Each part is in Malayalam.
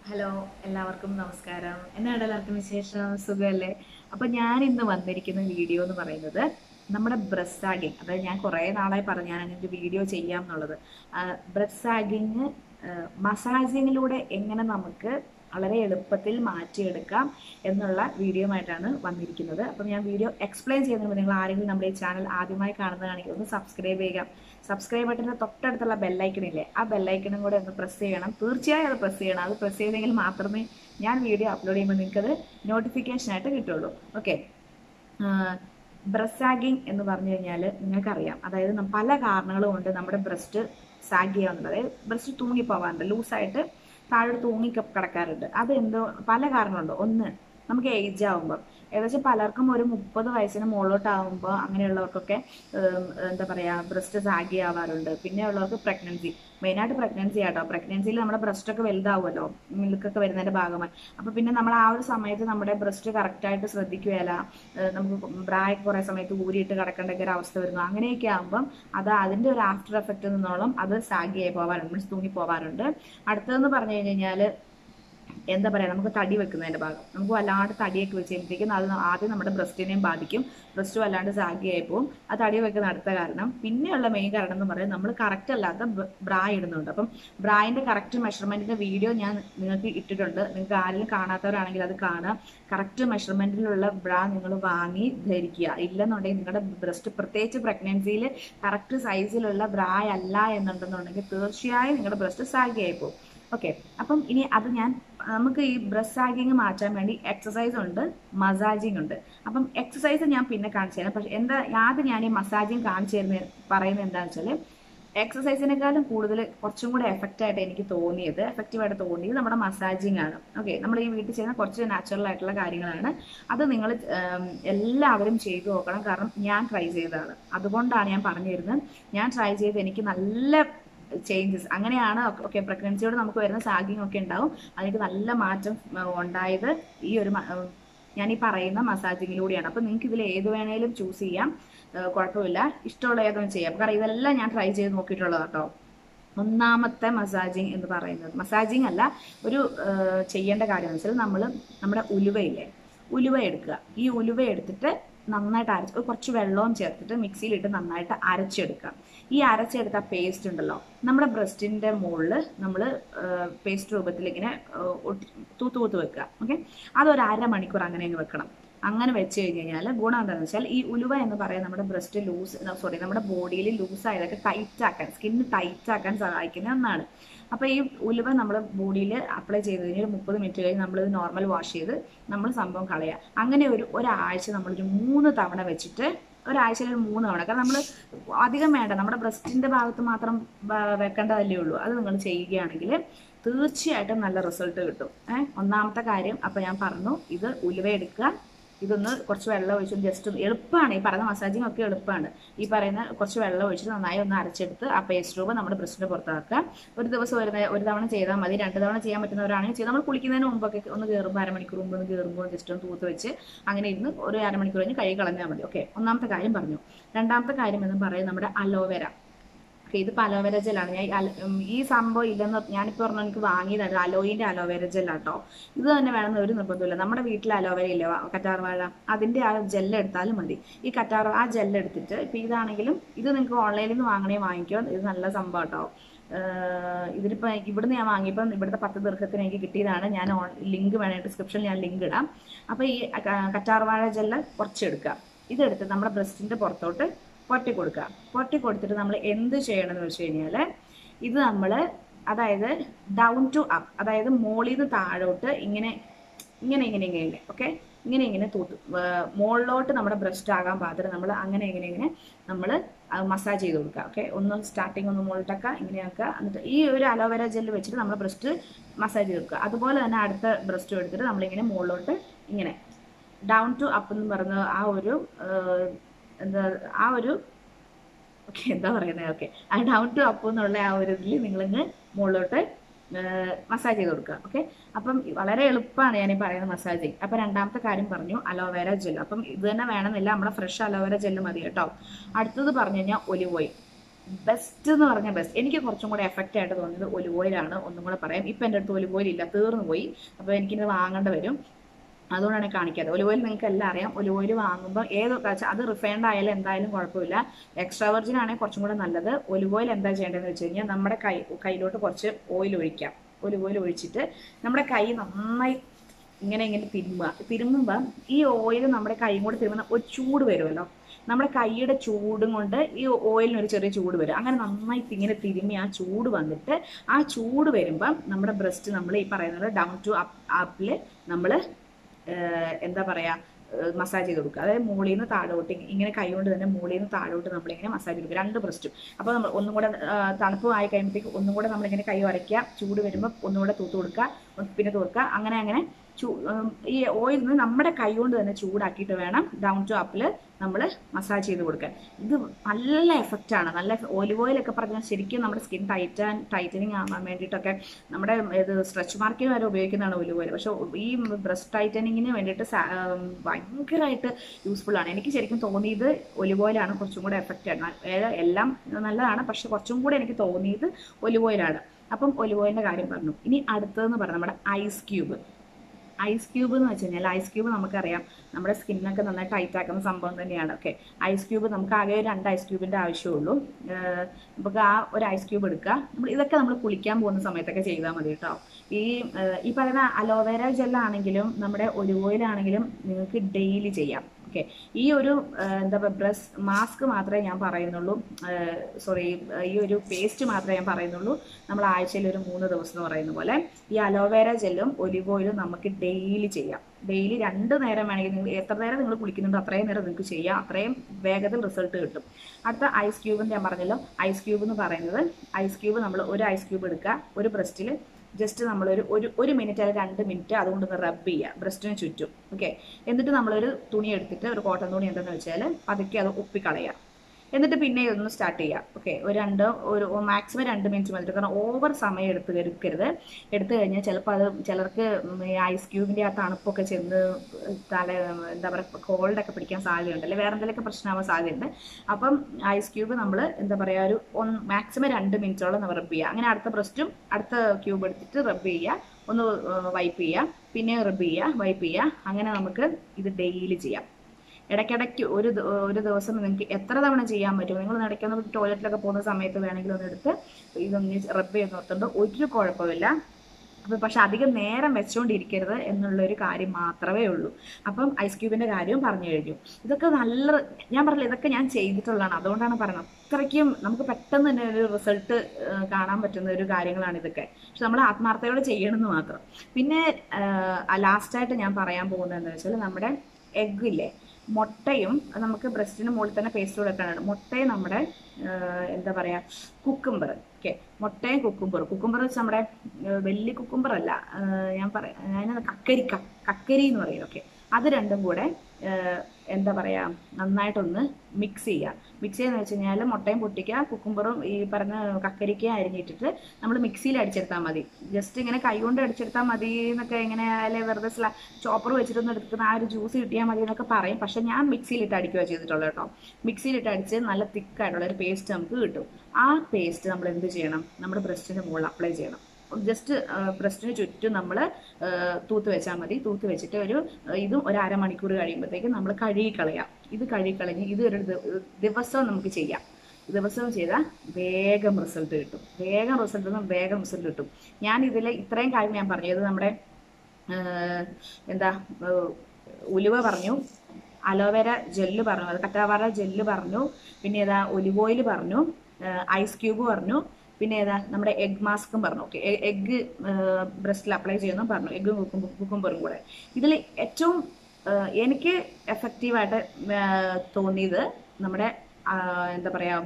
ഹലോ എല്ലാവർക്കും നമസ്കാരം എന്നാണ് എല്ലാവർക്കും വിശേഷം സുഖമല്ലേ അപ്പൊ ഞാൻ ഇന്ന് വന്നിരിക്കുന്ന വീഡിയോ എന്ന് പറയുന്നത് നമ്മുടെ ബ്രസ്റ്റ് സാഗിങ് അതായത് ഞാൻ കുറേ നാളായി പറഞ്ഞു ഞാൻ അങ്ങനെ ഒരു വീഡിയോ ചെയ്യാം എന്നുള്ളത് ബ്രസ്റ്റ് സാഗിങ് മസാജിങ്ങിലൂടെ എങ്ങനെ നമുക്ക് വളരെ എളുപ്പത്തിൽ മാറ്റിയെടുക്കാം എന്നുള്ള വീഡിയോ ആയിട്ടാണ് വന്നിരിക്കുന്നത് അപ്പം ഞാൻ വീഡിയോ എക്സ്പ്ലെയിൻ ചെയ്യുന്നതിന് മുമ്പ് നിങ്ങൾ ആരെങ്കിലും നമ്മുടെ ഈ ചാനൽ ആദ്യമായി കാണുന്നതാണെങ്കിൽ ഒന്ന് സബ്സ്ക്രൈബ് ചെയ്യുക സബ്സ്ക്രൈബ് ബട്ടൻ്റെ തൊട്ടടുത്തുള്ള ബെല്ലൈക്കൺ ഇല്ലേ ആ ബെല്ലൈക്കണും കൂടെ ഒന്ന് പ്രസ് ചെയ്യണം തീർച്ചയായും അത് പ്രസ് ചെയ്യണം അത് പ്രസ് ചെയ്തെങ്കിൽ മാത്രമേ ഞാൻ വീഡിയോ അപ്ലോഡ് ചെയ്യുമ്പോൾ നിങ്ങൾക്കത് നോട്ടിഫിക്കേഷൻ ആയിട്ട് കിട്ടുള്ളൂ ഓക്കെ ബ്രസ്റ്റ് സാഗിങ് എന്ന് പറഞ്ഞു കഴിഞ്ഞാൽ നിങ്ങൾക്കറിയാം അതായത് നം- പല കാരണങ്ങൾ കൊണ്ട് നമ്മുടെ ബ്രസ്റ്റ് സാഗ് ചെയ്യാവുന്നത് അതായത് ബ്രസ്റ്റ് തൂങ്ങിപ്പോവാറുണ്ട് ലൂസായിട്ട് താഴോട്ട് തൂങ്ങി ക- കിടക്കാറുണ്ട് അത് എന്തോ പല കാരണമുണ്ട് ഒന്ന് നമുക്ക് ഏജ് ആവുമ്പോൾ ഏകദേശം പലർക്കും ഒരു മുപ്പത് വയസ്സിന് മുകളിലോട്ടാവുമ്പോൾ അങ്ങനെയുള്ളവർക്കൊക്കെ ഉം, എന്താ പറയുക ബ്രസ്റ്റ് സാഗി ആവാറുണ്ട് പിന്നെ ഉള്ളവർക്ക് പ്രഗ്നൻസി മെയിനായിട്ട് പ്രഗ്നൻസി ആട്ടോ പ്രഗ്നൻസിയിൽ നമ്മുടെ ബ്രസ്റ്റ് ഒക്കെ വലുതാവുമല്ലോ മിൽക്കൊക്കെ വരുന്നതിന്റെ ഭാഗമായി അപ്പൊ പിന്നെ നമ്മൾ ആ ഒരു സമയത്ത് നമ്മുടെ ബ്രസ്റ്റ് കറക്റ്റായിട്ട് ശ്രദ്ധിക്കുകയല്ല ഏഹ് നമുക്ക് ബ്രായൊക്കെ കുറെ സമയത്ത് ഊരിയിട്ട് കിടക്കേണ്ട ഒക്കെ ഒരു അവസ്ഥ വരുന്നു അങ്ങനെയൊക്കെ ആകുമ്പം അത് അതിന്റെ ഒരു ആഫ്റ്റർ എഫക്റ്റ് നിന്നോളം അത് സാഗിയായി പോവാറുണ്ട് മീൻസ് തൂങ്ങി പോവാറുണ്ട് അടുത്തതെന്ന് പറഞ്ഞു കഴിഞ്ഞാൽ എന്താ പറയാ നമുക്ക് തടി വെക്കുന്നതിന്റെ ഭാഗം നമുക്ക് വല്ലാണ്ട് തടിയൊക്കെ വെച്ച് കഴിയുമ്പോഴത്തേക്കും അത് ആദ്യം നമ്മുടെ ബ്രസ്റ്റിനെയും ബാധിക്കും ബ്രസ്റ്റ് വല്ലാണ്ട് സാഗിയായി പോകും ആ തടി വെക്കുന്ന അടുത്ത കാരണം പിന്നെയുള്ള മെയിൻ കാരണം എന്ന് പറയുന്നത് നമ്മൾ കറക്റ്റ് അല്ലാത്ത ബ്രാ ഇടുന്നുണ്ട് അപ്പം ബ്രായിന്റെ കറക്റ്റ് മെഷർമെന്റിന്റെ വീഡിയോ ഞാൻ നിങ്ങൾക്ക് ഇട്ടിട്ടുണ്ട് നിങ്ങൾക്ക് ആരെങ്കിലും കാണാത്തവരാണെങ്കിൽ അത് കാണുക കറക്റ്റ് മെഷർമെന്റിലുള്ള ബ്രാ നിങ്ങൾ വാങ്ങി ധരിക്കുക ഇല്ലെന്നുണ്ടെങ്കിൽ നിങ്ങളുടെ ബ്രസ്റ്റ് പ്രത്യേകിച്ച് പ്രഗ്നൻസിയിൽ കറക്റ്റ് സൈസിലുള്ള ബ്രാ അല്ല എന്നുണ്ടെന്നുണ്ടെങ്കിൽ തീർച്ചയായും നിങ്ങളുടെ ബ്രസ്റ്റ് സാഗിയായി പോകും ഓക്കെ അപ്പം ഇനി അത് ഞാൻ നമുക്ക് ഈ ബ്രസ്റ്റ് സാഗിങ് മാറ്റാൻ വേണ്ടി എക്സസൈസ് ഉണ്ട് മസാജിങ് ഉണ്ട് അപ്പം എക്സസൈസ് ഞാൻ പിന്നെ കാണിച്ചു തരാം പക്ഷെ എന്താ ആദ്യം ഞാൻ ഈ മസാജിങ് കാണിച്ചു തരുന്ന പറയുന്നത് എന്താണെന്ന് വെച്ചാൽ എക്സസൈസിനേക്കാളും കൂടുതൽ കുറച്ചും കൂടെ എഫക്റ്റ് ആയിട്ട് എനിക്ക് തോന്നിയത് എഫക്റ്റീവ് ആയിട്ട് തോന്നിയത് നമ്മുടെ മസാജിങ് ആണ് ഓക്കെ നമ്മൾ ഈ വീട്ടിൽ ചെയ്യുന്ന കുറച്ച് നാച്ചുറൽ ആയിട്ടുള്ള കാര്യങ്ങളാണ് അത് നിങ്ങൾ എല്ലാവരും ചെയ്തു നോക്കണം കാരണം ഞാൻ ട്രൈ ചെയ്തതാണ് അതുകൊണ്ടാണ് ഞാൻ പറഞ്ഞു തരുന്നത് ഞാൻ ട്രൈ ചെയ്ത് എനിക്ക് നല്ല ചേഞ്ചസ് അങ്ങനെയാണ് ഓക്കെ പ്രഗ്നൻസിയോട് നമുക്ക് വരുന്ന സാഗിങ് ഒക്കെ ഉണ്ടാവും അതിലേക്ക് നല്ല മാറ്റം ഉം, ഉണ്ടായത് ഈ ഒരു മ- ഉം, ഞാൻ ഈ പറയുന്ന മസാജിങ്ങിലൂടെയാണ് അപ്പൊ നിങ്ങൾക്ക് ഇതിൽ ഏത് വേണേലും ചൂസ് ചെയ്യാം ഏഹ് കുഴപ്പമില്ല ഇഷ്ടമുള്ള ഏതും ചെയ്യാം കാരണം ഇതെല്ലാം ഞാൻ ട്രൈ ചെയ്ത് നോക്കിയിട്ടുള്ളത് കേട്ടോ ഒന്നാമത്തെ മസാജിങ് എന്ന് പറയുന്നത് മസാജിങ് അല്ല ഒരു ഏഹ്, ചെയ്യേണ്ട കാര്യം എന്ന് വെച്ചാൽ നമ്മൾ നമ്മുടെ ഉലുവയില്ലേ ഉലുവ എടുക്കുക ഈ ഉലുവ എടുത്തിട്ട് നന്നായിട്ട് അരച്ച് കുറച്ച് വെള്ളവും ചേർത്തിട്ട് മിക്സിയിലിട്ട് നന്നായിട്ട് അരച്ചെടുക്കുക ഈ അരച്ചെടുത്ത പേസ്റ്റ് ഉണ്ടല്ലോ നമ്മുടെ ബ്രസ്റ്റിന്റെ മുകളിൽ നമ്മൾ പേസ്റ്റ് രൂപത്തിൽ ഇങ്ങനെ ഏഹ്, ഒട്ടി- തൂത്ത് തൂത്ത് വെക്കുക ഓക്കെ അതൊരു അരമണിക്കൂർ അങ്ങനെ അങ്ങ് വെക്കണം അങ്ങനെ വെച്ച് കഴിഞ്ഞ് കഴിഞ്ഞാൽ ഗുണം എന്താണെന്ന് വെച്ചാൽ ഈ ഉലുവ എന്ന് പറയുന്നത് നമ്മുടെ ബ്രസ്റ്റ് ലൂസ് സോറി നമ്മുടെ ബോഡിയിൽ ലൂസ് ആയതൊക്കെ ടൈറ്റ് ആക്കാൻ സ്കിന്ന് ടൈറ്റ് ആക്കാൻ സഹായിക്കുന്ന ഒന്നാണ് അപ്പൊ ഈ ഉലുവ നമ്മുടെ ബോഡിയിൽ അപ്ലൈ ചെയ്ത് കഴിഞ്ഞ് ഒരു മുപ്പത് മിനിറ്റ് കഴിഞ്ഞ് നമ്മൾ നോർമൽ വാഷ് ചെയ്ത് നമ്മൾ സംഭവം കളയുക അങ്ങനെ ഒരു ഒരാഴ്ച നമ്മളൊരു മൂന്ന് തവണ വെച്ചിട്ട് ഒരാഴ്ചയിൽ ഒരു മൂന്ന് തവണ കാരണം നമ്മൾ അധികം വേണ്ട നമ്മുടെ ബ്രസ്റ്റിന്റെ ഭാഗത്ത് മാത്രം വ- വെക്കേണ്ടതല്ലേ ഉള്ളൂ അത് നിങ്ങൾ ചെയ്യുകയാണെങ്കിൽ തീർച്ചയായിട്ടും നല്ല റിസൾട്ട് കിട്ടും ഏഹ് ഒന്നാമത്തെ കാര്യം അപ്പൊ ഞാൻ പറഞ്ഞു ഇത് ഉലുവ എടുക്കുക ഇതൊന്ന് കുറച്ച് വെള്ളം ഒഴിച്ച് ജസ്റ്റ് എളുപ്പമാണ് ഈ പറയുന്ന മസാജിങ് ഒക്കെ എളുപ്പമാണ് ഈ പറയുന്ന കുറച്ച് വെള്ളം ഒഴിച്ച് നന്നായി ഒന്ന് അരച്ചെടുത്ത് ആ പേസ്റ്റ് രൂപ നമ്മുടെ ബ്രസ്റ്റിന്റെ പുറത്താക്കുക ഒരു ദിവസം ഒരു നേ- ഒരു തവണ ചെയ്താൽ മതി രണ്ട് തവണ ചെയ്യാൻ പറ്റുന്നവരാണെങ്കിൽ ചെയ്ത് നമ്മൾ കുളിക്കുന്നതിന് മുമ്പൊക്കെ ഒന്ന് കയറുമ്പോൾ അരമണിക്കൂർ മുമ്പ് ഒന്ന് കയറുമ്പോൾ ജസ്റ്റ് ഒന്ന് തൂത്ത് വെച്ച് അങ്ങനെ ഇരുന്ന് ഒരു അരമണിക്കൂർ കഴിഞ്ഞ് കൈ കളഞ്ഞാൽ മതി ഓക്കെ ഒന്നാമത്തെ കാര്യം പറഞ്ഞു രണ്ടാമത്തെ കാര്യം എന്ന് പറയുന്നത് നമ്മുടെ അലോവേര ഓക്കെ ഇതിപ്പോൾ അലോവേര ജെല്ലാണ് ഞാൻ ഈ അല- ഉം, ഈ സംഭവം ഇല്ലെന്ന് ഞാനിപ്പോൾ പറഞ്ഞു എനിക്ക് വാങ്ങിയതാണ് അലോയിന്റെ അലോവേര ജെല്ലാട്ടോ ഇത് തന്നെ വേണമെന്ന് ഒരു നിർബന്ധമില്ല നമ്മുടെ വീട്ടിൽ അലോവേര ഇല്ല വാ- കറ്റാർ വാഴ അതിന്റെ ആ ജെല്ല് എടുത്താലും മതി ഈ കറ്റാർ ആ ജെല്ല് എടുത്തിട്ട് ഇപ്പൊ ഇതാണെങ്കിലും ഇത് നിങ്ങൾക്ക് ഓൺലൈനിൽ നിന്ന് വാങ്ങണേ വാങ്ങിക്കോ ഇത് നല്ല സംഭവം കേട്ടോ ഏഹ് ഇതിലിപ്പോ ഇവിടുന്ന് ഞാൻ വാങ്ങിയപ്പോൾ ഇവിടുത്തെ പത്ത് ദീർഘത്തിന് എനിക്ക് കിട്ടിയതാണ് ഞാൻ ലിങ്ക് വേണേ ഡിസ്ക്രിപ്ഷനിൽ ഞാൻ ലിങ്ക് ഇടാം അപ്പൊ ഈ ക- കറ്റാർ വാഴ ജെല്ല് കുറച്ചെടുക്കുക ഇതെടുത്ത് നമ്മുടെ ബ്രസ്റ്റിന്റെ പുറത്തോട്ട് പൊട്ടി കൊടുക്കുക പൊട്ടി കൊടുത്തിട്ട് നമ്മൾ എന്ത് ചെയ്യണമെന്ന് വെച്ച് കഴിഞ്ഞാൽ ഇത് നമ്മൾ അതായത് ഡൗൺ ടു അപ്പ് അതായത് മോളിൽ നിന്ന് താഴോട്ട് ഇങ്ങനെ ഇങ്ങനെ ഇങ്ങനെ ഇങ്ങനെ ഓക്കെ ഇങ്ങനെ ഇങ്ങനെ തൂത്ത് ഏർ മുകളിലോട്ട് നമ്മുടെ ബ്രസ്റ്റ് ആകാൻ പാത്രം നമ്മൾ അങ്ങനെ ഇങ്ങനെ ഇങ്ങനെ നമ്മൾ മസാജ് ചെയ്ത് കൊടുക്കുക ഓക്കെ ഒന്ന് സ്റ്റാർട്ടിങ് ഒന്ന് മുകളിട്ടൊക്കെ ഇങ്ങനെ ആക്കുക എന്നിട്ട് ഈ ഒരു അലോവേര ജെല്ല് വെച്ചിട്ട് നമ്മൾ ബ്രസ്റ്റ് മസാജ് ചെയ്ത് കൊടുക്കുക അതുപോലെ തന്നെ അടുത്ത ബ്രസ്റ്റ് എടുത്തിട്ട് നമ്മളിങ്ങനെ മുകളിലോട്ട് ഇങ്ങനെ ഡൗൺ ടു അപ്പ് എന്ന് പറയുന്ന ആ ഒരു ഏർ, എന്താ ആ ഒരു ഓക്കെ എന്താ പറയുന്നത് ഓക്കെ ആ ഡൗൺ ടു അപ്പ് എന്നുള്ള ആ ഒരു ഇതിൽ നിങ്ങളിങ്ങ് മുകളിലോട്ട് മസാജ് ചെയ്ത് കൊടുക്കുക ഓക്കെ അപ്പം വളരെ എളുപ്പമാണ് ഞാൻ ഈ പറയുന്ന മസാജിങ് അപ്പം രണ്ടാമത്തെ കാര്യം പറഞ്ഞു അലോവേര ജെൽ അപ്പം ഇത് തന്നെ വേണമെന്നില്ല നമ്മുടെ ഫ്രഷ് അലോവേര ജെല്ല് മതി കേട്ടോ അടുത്തത് പറഞ്ഞു കഴിഞ്ഞാൽ ഒലിവ് ഓയിൽ ബെസ്റ്റ് എന്ന് പറഞ്ഞാൽ ബെസ്റ്റ് എനിക്ക് കുറച്ചും കൂടെ എഫക്റ്റ് ആയിട്ട് തോന്നിയത് ഒലിവ് ഓയിലാണ് ഒന്നും കൂടെ പറയാം ഇപ്പം എൻ്റെ അടുത്ത് ഒലിവ് ഓയിൽ ഇല്ല തീർന്നു പോയി അപ്പോൾ എനിക്കിത് വാങ്ങേണ്ടി വരും അതുകൊണ്ടാണ് കാണിക്കാതെ ഒലിവ് ഓയിൽ നിങ്ങൾക്ക് എല്ലാം അറിയാം ഒലിവ് ഓയിൽ വാങ്ങുമ്പോൾ ഏത് വെച്ചാൽ അത് റിഫൈൻഡ് ആയാലും എന്തായാലും കുഴപ്പമില്ല എക്സ്ട്രാ വെർജിൻ ആണെങ്കിൽ കുറച്ചും കൂടെ നല്ലത് ഒലിവ് ഓയിൽ എന്താ ചെയ്യേണ്ടതെന്ന് വെച്ച് കഴിഞ്ഞാൽ നമ്മുടെ കൈ കയ്യിലോട്ട് കുറച്ച് ഓയിൽ ഒഴിക്കാം ഒലിവ് ഓയിൽ ഒഴിച്ചിട്ട് നമ്മുടെ കൈ നന്നായി ഇങ്ങനെ ഇങ്ങനെ തിരുമ്മുക തിരുമ്മുമ്പോൾ ഈ ഓയിൽ നമ്മുടെ കൈയും കൂടെ തിരുമുന്ന ഒരു ചൂട് വരുമല്ലോ നമ്മുടെ കൈയുടെ ചൂടും കൊണ്ട് ഈ ഓയിലിന് ഒരു ചെറിയ ചൂട് വരും അങ്ങനെ നന്നായി ഇങ്ങനെ തിരുമ്മി ആ ചൂട് വന്നിട്ട് ആ ചൂട് വരുമ്പം നമ്മുടെ ബ്രസ്റ്റ് നമ്മൾ ഈ പറയുന്നത് ഡൗൺ ടു അപ്പ് അപ്പിൽ നമ്മൾ എന്താ പറയാ മസാജ് ചെയ്ത് കൊടുക്കുക അതായത് മുകളിൽ നിന്ന് താഴോട്ട് ഇങ്ങനെ കൈ കൊണ്ട് തന്നെ മുകളിൽ നിന്ന് താഴോട്ട് നമ്മളിങ്ങനെ മസാജ് കൊടുക്കുക രണ്ട് ബ്രസ്റ്റും അപ്പോൾ നമ്മൾ ഒന്നും കൂടെ ആ, തണുപ്പ് ആയി കഴിയുമ്പോഴത്തേക്ക് ഒന്നും കൂടെ നമ്മളിങ്ങനെ കൈ വരയ്ക്കുക ചൂട് വരുമ്പോൾ ഒന്നും കൂടെ തൂത്ത് കൊടുക്കുക പിന്നെ തൂർക്കുക അങ്ങനെ അങ്ങനെ ചൂ ഉം, ഈ ഓയിൽ നിന്ന് നമ്മുടെ കൈ കൊണ്ട് തന്നെ ചൂടാക്കിയിട്ട് വേണം ഡൗൺ ടു അപ്പിൽ നമ്മൾ മസാജ് ചെയ്ത് കൊടുക്കാൻ ഇത് നല്ല എഫക്റ്റ് ആണ് നല്ല ഒലിവ് ഓയിലൊക്കെ പറഞ്ഞാൽ ശരിക്കും നമ്മുടെ സ്കിൻ ടൈറ്റാൻ ടൈറ്റനിങ് ആവാൻ വേണ്ടിയിട്ടൊക്കെ നമ്മുടെ ഇത് സ്ട്രെച്ച് മാർക്കിന് വരെ ഉപയോഗിക്കുന്നതാണ് ഒലിവ് ഓയിൽ പക്ഷെ ഈ ബ്രസ്റ്റ് ടൈറ്റനിങ്ങിന് വേണ്ടിയിട്ട് സാ- ഉം, ഭയങ്കരമായിട്ട് യൂസ്ഫുൾ ആണ് എനിക്ക് ശരിക്കും തോന്നിയത് ഒലിവ് ഓയിലാണ് കുറച്ചും കൂടെ എഫക്റ്റ് ആണ് ഏ- എല്ലാം നല്ലതാണ് പക്ഷെ കുറച്ചും കൂടെ എനിക്ക് തോന്നിയത് ഒലിവ് ഓയിലാണ് അപ്പം ഒലിവ് ഓയിലിന്റെ കാര്യം പറഞ്ഞു ഇനി അടുത്തതെന്ന് പറഞ്ഞാൽ നമ്മുടെ ഐസ് ക്യൂബ് ഐസ് ക്യൂബ് എന്ന് വെച്ച് കഴിഞ്ഞാൽ ഐസ് ക്യൂബ് നമുക്കറിയാം നമ്മുടെ സ്കിന്നൊക്കെ നന്നായി ടൈറ്റ് ആക്കുന്ന സംഭവം തന്നെയാണ് ഓക്കെ ഐസ് ക്യൂബ് നമുക്ക് ആകെ ഒരു രണ്ട് ഐസ് ക്യൂബിന്റെ ആവശ്യമുള്ളൂ ഏഹ് നമുക്ക് ആ ഒരു ഐസ് ക്യൂബ് എടുക്കുക നമ്മൾ ഇതൊക്കെ നമ്മൾ കുളിക്കാൻ പോകുന്ന സമയത്തൊക്കെ ചെയ്താൽ മതി കേട്ടോ ഈ ഏഹ് ഈ പറയുന്ന അലോവേര ജെല്ലാണെങ്കിലും നമ്മുടെ ഒലിവ് ഓയിലാണെങ്കിലും നിങ്ങൾക്ക് ഡെയിലി ചെയ്യാം ഓക്കെ ഈ ഒരു ഏഹ് എന്താ പറയുക ബ്രസ് മാസ്ക് മാത്രമേ ഞാൻ പറയുന്നുള്ളൂ സോറി ഈ ഒരു പേസ്റ്റ് മാത്രമേ ഞാൻ പറയുന്നുള്ളൂ നമ്മൾ ആഴ്ചയിൽ ഒരു മൂന്ന് ദിവസം എന്ന് പറയുന്ന പോലെ ഈ അലോവേര ജെല്ലും ഒലിവ് ഓയിലും നമുക്ക് ഡെയിലി ചെയ്യാം ഡെയിലി രണ്ട് നേരം വേണമെങ്കിൽ നിങ്ങൾ എത്ര നേരം നിങ്ങൾ കുളിക്കുന്നുണ്ടോ അത്രയും നേരം നിങ്ങൾക്ക് ചെയ്യാം അത്രയും വേഗത്തിൽ റിസൾട്ട് കിട്ടും അടുത്ത ഐസ് ക്യൂബ് ഞാൻ പറഞ്ഞല്ലോ ഐസ് ക്യൂബ് എന്ന് പറയുന്നത് ഐസ് ക്യൂബ് നമ്മൾ ഒരു ഐസ് ക്യൂബ് എടുക്കുക ഒരു ബ്രസ്റ്റിൽ ജസ്റ്റ് നമ്മളൊരു ഒരു ഒരു മിനിറ്റ് അല്ലെങ്കിൽ രണ്ട് മിനിറ്റ് അതുകൊണ്ടൊന്ന് റബ്ബ് ചെയ്യുക ബ്രസ്റ്റിന് ചുറ്റും ഓക്കെ എന്നിട്ട് നമ്മളൊരു തുണി എടുത്തിട്ട് ഒരു കോട്ടൺ തുണി എന്തെന്ന് വെച്ചാൽ പതുക്കെ അത് ഒപ്പിക്കളയുക എന്നിട്ട് പിന്നെ ഒന്ന് സ്റ്റാർട്ട് ചെയ്യുക ഓക്കെ ഒരു രണ്ട് ഒരു മാക്സിമം രണ്ട് മിനിറ്റ് മതി കാരണം ഓവർ സമയം എടുത്ത് എടുക്കരുത് എടുത്തു കഴിഞ്ഞാൽ ചിലപ്പോൾ അത് ചിലർക്ക് ഈ ഐസ് ക്യൂബിൻ്റെ ആ തണുപ്പൊക്കെ ചെന്ന് തല എന്താ പറയുക കോൾഡൊക്കെ പിടിക്കാൻ സാധ്യതയുണ്ട് അല്ലെങ്കിൽ വേറെ എന്തെങ്കിലുമൊക്കെ പ്രശ്നമാവാൻ സാധ്യതയുണ്ട് അപ്പം ഐസ് ക്യൂബ് നമ്മൾ എന്താ പറയുക ഒരു ഒന്ന് മാക്സിമം രണ്ട് മിനിറ്റോളം റബ്ബ് ചെയ്യുക അങ്ങനെ അടുത്ത ബ്രസ്റ്റും അടുത്ത ക്യൂബ് എടുത്തിട്ട് റബ്ബ് ചെയ്യുക ഒന്ന് വൈപ്പ് ചെയ്യുക പിന്നെ റബ്ബ് ചെയ്യുക വൈപ്പ് ചെയ്യുക അങ്ങനെ നമുക്ക് ഇത് ഡെയിലി ചെയ്യാം ഇടയ്ക്കിടയ്ക്ക് ഒരു ദ- ഒരു ദിവസം നിങ്ങൾക്ക് എത്ര തവണ ചെയ്യാൻ പറ്റും നിങ്ങൾ ഇടയ്ക്കൊന്ന് ടോയ്ലറ്റിലൊക്കെ പോകുന്ന സമയത്ത് വേണമെങ്കിൽ ഒന്ന് എടുത്ത് ഇതൊന്ന് റബ്ബ് ചെയ്ത് നിർത്തുന്നുണ്ട് ഒരു കുഴപ്പമില്ല അപ്പം പക്ഷെ അധികം നേരം വെച്ചുകൊണ്ടിരിക്കരുത് എന്നുള്ളൊരു കാര്യം മാത്രമേ ഉള്ളൂ അപ്പം ഐസ് ക്യൂബിന്റെ കാര്യവും പറഞ്ഞു കഴിഞ്ഞു ഇതൊക്കെ നല്ല ഞാൻ പറഞ്ഞില്ല ഇതൊക്കെ ഞാൻ ചെയ്തിട്ടുള്ളതാണ് അതുകൊണ്ടാണ് പറയുന്നത് അത്രയ്ക്കും നമുക്ക് പെട്ടെന്ന് തന്നെ ഒരു റിസൾട്ട് കാണാൻ പറ്റുന്ന ഒരു കാര്യങ്ങളാണ് ഇതൊക്കെ പക്ഷെ നമ്മൾ ആത്മാർത്ഥയോടെ ചെയ്യണമെന്ന് മാത്രം പിന്നെ ലാസ്റ്റായിട്ട് ഞാൻ പറയാൻ പോകുന്നത് എന്താ വെച്ചാൽ നമ്മുടെ എഗ് ഇല്ലേ മുട്ടയും അത് നമുക്ക് ബ്രസ്റ്റിന് മുകളിൽ തന്നെ പേസ്റ്റ് കൊടുക്കാനാണ് മുട്ടയും നമ്മുടെ ആ, എന്താ പറയാ കുക്കുംബർ ഓക്കെ മുട്ടയും കുക്കുംബർ കുക്കുംബർ വെച്ച് നമ്മുടെ ആ, വലിയ കുക്കുംബർ അല്ല ആ, ഞാൻ പറയാം ഞാൻ കക്കരി ക- കക്കരി എന്ന് പറയും ഓക്കെ അത് രണ്ടും കൂടെ ആ, എന്താ പറയാ നന്നായിട്ടൊന്ന് മിക്സ് ചെയ്യുക മിക്സ് ചെയ്യുന്ന വെച്ച് കഴിഞ്ഞാൽ മുട്ടയും പൊട്ടിക്കുക കുക്കുംബറും ഈ പറഞ്ഞ കക്കരിക്കയും അരിഞ്ഞിട്ടിട്ട് നമ്മൾ മിക്സിയിൽ അടിച്ചെടുത്താൽ മതി ജസ്റ്റ് ഇങ്ങനെ കൈ കൊണ്ട് അടിച്ചെടുത്താൽ മതി എന്നൊക്കെ ഇങ്ങനെ അല്ലെ വെറുതെ സ്ല ചോപ്പർ വെച്ചിട്ടൊന്ന് എടുക്കുന്ന ആ ഒരു ജ്യൂസ് കിട്ടിയാൽ മതി എന്നൊക്കെ പറയും പക്ഷെ ഞാൻ മിക്സിയിലിട്ട് അടിക്കുക ചെയ്തിട്ടുള്ളത് കേട്ടോ മിക്സിയിലിട്ട് അടിച്ച് നല്ല തിക്കായിട്ടുള്ള ഒരു പേസ്റ്റ് നമുക്ക് കിട്ടും ആ പേസ്റ്റ് നമ്മൾ എന്ത് ചെയ്യണം നമ്മുടെ ബ്രസ്റ്റിന്റെ മുകളിൽ അപ്ലൈ ചെയ്യണം ജസ്റ്റ് ബ്രസ്റ്റിന് ചുറ്റും നമ്മൾ തൂത്ത് വെച്ചാൽ മതി തൂത്ത് വെച്ചിട്ട് ഒരു ആ, ഇതും ഒരു അരമണിക്കൂർ കഴിയുമ്പോഴത്തേക്കും നമ്മൾ കഴുകിക്കളയാം ഇത് കഴുകിക്കളഞ്ഞ് ഇത് ഒരു ദി- ദിവസവും നമുക്ക് ചെയ്യാം ദിവസവും ചെയ്താൽ വേഗം റിസൾട്ട് കിട്ടും വേഗം റിസൾട്ട് വേഗം റിസൾട്ട് കിട്ടും ഞാൻ ഇതിൽ ഇത്രയും കാര്യം ഞാൻ പറഞ്ഞു ഇത് നമ്മുടെ ആ, എന്താ ആ, ഉലുവ പറഞ്ഞു അലോവേര ജെല്ല് പറഞ്ഞു അത് കറ്റാവാറ ജെല്ല് പറഞ്ഞു പിന്നെ ഏതാ ഒലിവ് ഓയിൽ പറഞ്ഞു ഐസ് ക്യൂബ് പറഞ്ഞു പിന്നെ ഏതാ നമ്മുടെ എഗ് മാസ്കും പറഞ്ഞു ഓക്കെ എഗ് ബ്രസ്റ്റിൽ അപ്ലൈ ചെയ്യുന്നു പറഞ്ഞു എഗ്ഗും കുക്കും കുക്കുംബറും കൂടെ ഇതിൽ ഏറ്റവും ആ, എനിക്ക് എഫക്റ്റീവായിട്ട് തോന്നിയത് നമ്മുടെ ആ, എന്താ പറയുക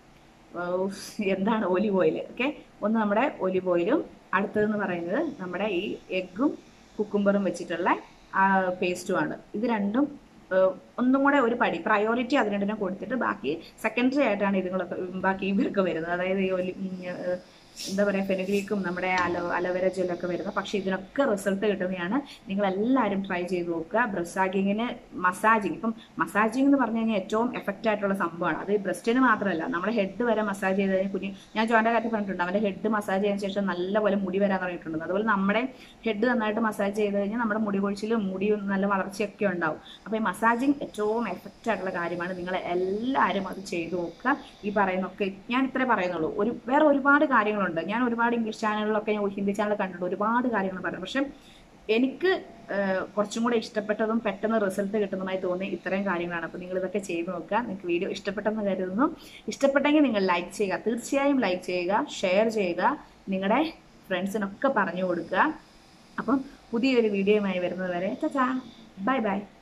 ഉഫ്, എന്താണ് ഒലിവ് ഓയിൽ ഓക്കെ ഒന്ന് നമ്മുടെ ഒലിവ് ഓയിലും അടുത്തതെന്ന് പറയുന്നത് നമ്മുടെ ഈ എഗ്ഗും കുക്കുംബറും വെച്ചിട്ടുള്ള ആ പേസ്റ്റുമാണ് ഇത് രണ്ടും ഏഹ്, ഒന്നും കൂടെ ഒരു പടി പ്രയോറിറ്റി അതിന് രണ്ടിനും കൊടുത്തിട്ട് ബാക്കി സെക്കൻഡറി ആയിട്ടാണ് ഇതുങ്ങളൊക്കെ ഉം, ബാക്കി ഇവർക്ക് വരുന്നത് അതായത് ഈ ഒലി ഉം, ഏഹ്, എന്താ പറയുക ഫെനുഗ്രീക്കും നമ്മുടെ അലോ അലോവേര ജെല്ലൊക്കെ വരുന്നത് പക്ഷേ ഇതിനൊക്കെ റിസൾട്ട് കിട്ടുന്നതാണ് നിങ്ങൾ എല്ലാവരും ട്രൈ ചെയ്ത് നോക്കുക ബ്രസ്റ്റ് സാഗിങ്ങിന് മസാജിങ് ഇപ്പം മസാജിങ് എന്ന് പറഞ്ഞു കഴിഞ്ഞാൽ ഏറ്റവും എഫക്റ്റ് ആയിട്ടുള്ള സംഭവമാണ് അത് ബ്രസ്റ്റിന് മാത്രമല്ല നമ്മുടെ ഹെഡ് വരെ മസാജ് ചെയ്ത് കഴിഞ്ഞാൽ കുഞ്ഞ് ഞാൻ ജോൻ്റെ കാര്യം പറഞ്ഞിട്ടുണ്ട് അവൻ്റെ ഹെഡ് മസാജ് ചെയ്തതിന് ശേഷം നല്ലപോലെ മുടി വരാൻ തുടങ്ങിയിട്ടുണ്ട് അതുപോലെ നമ്മുടെ ഹെഡ് നന്നായിട്ട് മസാജ് ചെയ്ത് കഴിഞ്ഞാൽ നമ്മുടെ മുടി കൊഴിച്ചിലും മുടി നല്ല വളർച്ചയൊക്കെ ഉണ്ടാവും അപ്പോൾ ഈ മസാജിങ് ഏറ്റവും എഫക്റ്റ് ആയിട്ടുള്ള കാര്യമാണ് നിങ്ങൾ എല്ലാവരും അത് ചെയ്തു നോക്കുക ഈ പറയുന്നൊക്കെ ഞാൻ ഇത്രേ പറയുന്നുള്ളൂ ഒരു വേറെ ഒരുപാട് കാര്യങ്ങളുണ്ട് ഞാൻ ഒരുപാട് ഇംഗ്ലീഷ് ചാനലുകളൊക്കെ ഞാൻ ഹിന്ദി ചാനൽ കണ്ടിട്ടുണ്ട് ഒരുപാട് കാര്യങ്ങൾ പറഞ്ഞു പക്ഷെ എനിക്ക് ഏഹ്, കുറച്ചും കൂടെ ഇഷ്ടപ്പെട്ടതും പെട്ടെന്ന് റിസൾട്ട് കിട്ടുന്നതുമായി തോന്നി ഇത്രയും കാര്യങ്ങളാണ് അപ്പോൾ നിങ്ങൾ ഇതൊക്കെ ചെയ്ത് നോക്കുക നിങ്ങൾക്ക് വീഡിയോ ഇഷ്ടപ്പെട്ടെന്ന് കരുതുന്നു ഇഷ്ടപ്പെട്ടെങ്കിൽ നിങ്ങൾ ലൈക്ക് ചെയ്യുക തീർച്ചയായും ലൈക്ക് ചെയ്യുക ഷെയർ ചെയ്യുക നിങ്ങളുടെ ഫ്രണ്ട്സിനൊക്കെ പറഞ്ഞു കൊടുക്കുക അപ്പം പുതിയൊരു വീഡിയോയുമായി വരുന്നത് വരെ ചാ ബൈ ബൈ